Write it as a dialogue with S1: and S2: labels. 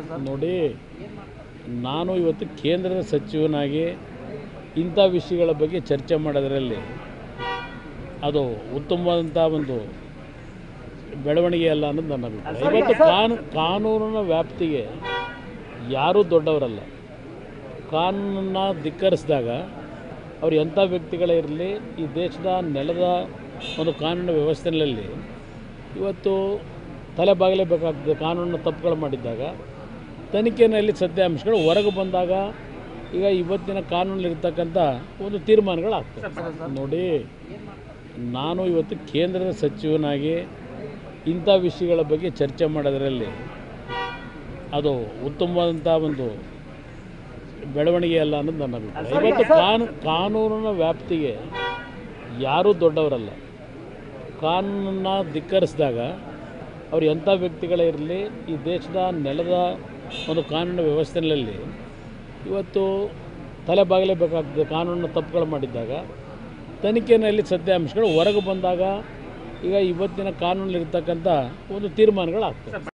S1: sir
S2: ನೋಡಿ ನಾನು ಇವತ್ತು ಕೇಂದ್ರದ ಸಚಿವನಾಗಿ ಇಂಥ ವಿಷಯಗಳ ಬಗ್ಗೆ ಚರ್ಚೆ ಮಾಡೋದರಲ್ಲಿ ಅದು ಉತ್ತಮವಾದಂಥ ಒಂದು ಬೆಳವಣಿಗೆ ಅಲ್ಲ ಅನ್ನೋದು ನನ್ನ ಅಭಿಪ್ರಾಯ ಇವತ್ತು ಕಾನೂ ಕಾನೂನಿನ ವ್ಯಾಪ್ತಿಗೆ ಯಾರೂ ದೊಡ್ಡವರಲ್ಲ ಕಾನೂನನ್ನು ಧಿಕ್ಕರಿಸಿದಾಗ ಅವ್ರು ಎಂಥ ವ್ಯಕ್ತಿಗಳೇ ಇರಲಿ ಈ ದೇಶದ ನೆಲದ ಒಂದು ಕಾನೂನು ವ್ಯವಸ್ಥೆಯಲ್ಲಿ ಇವತ್ತು ತಲೆ ಬಾಗಲೇಬೇಕಾಗ್ತದೆ ಕಾನೂನು ತಪ್ಪುಗಳು ಮಾಡಿದ್ದಾಗ ತನಿಖೆಯಲ್ಲಿ ಸತ್ಯಾಂಶಗಳು ಹೊರಗೆ ಬಂದಾಗ ಈಗ ಇವತ್ತಿನ ಕಾನೂನಲ್ಲಿರ್ತಕ್ಕಂಥ ಒಂದು ತೀರ್ಮಾನಗಳಾಗ್ತವೆ ನೋಡಿ ನಾನು ಇವತ್ತು ಕೇಂದ್ರದ ಸಚಿವನಾಗಿ ಇಂಥ ವಿಷಯಗಳ ಬಗ್ಗೆ ಚರ್ಚೆ ಮಾಡೋದರಲ್ಲಿ ಅದು ಉತ್ತಮವಾದಂಥ ಒಂದು ಬೆಳವಣಿಗೆ ಅಲ್ಲ ಅನ್ನೋದು ನನ್ನ ಅಭಿಪ್ರಾಯ ಇವತ್ತು ಕಾನೂ ಕಾನೂನಿನ ವ್ಯಾಪ್ತಿಗೆ ಯಾರೂ ದೊಡ್ಡವರಲ್ಲ ಕಾನೂನನ್ನು ಧಿಕ್ಕರಿಸಿದಾಗ ಅವ್ರು ಎಂಥ ವ್ಯಕ್ತಿಗಳೇ ಇರಲಿ ಈ ದೇಶದ ನೆಲದ ಒಂದು ಕಾನೂನು ವ್ಯವಸ್ಥೆಯಲ್ಲಿ ಇವತ್ತು ತಲೆ ಬಾಗಲೇಬೇಕಾಗ್ತದೆ ಕಾನೂನು ತಪ್ಪುಗಳು ಮಾಡಿದ್ದಾಗ ತನಿಖೆಯಲ್ಲಿ ಸತ್ಯಾಂಶಗಳು ಹೊರಗೆ ಬಂದಾಗ ಈಗ ಇವತ್ತಿನ ಕಾನೂನಲ್ಲಿರ್ತಕ್ಕಂಥ ಒಂದು ತೀರ್ಮಾನಗಳಾಗ್ತವೆ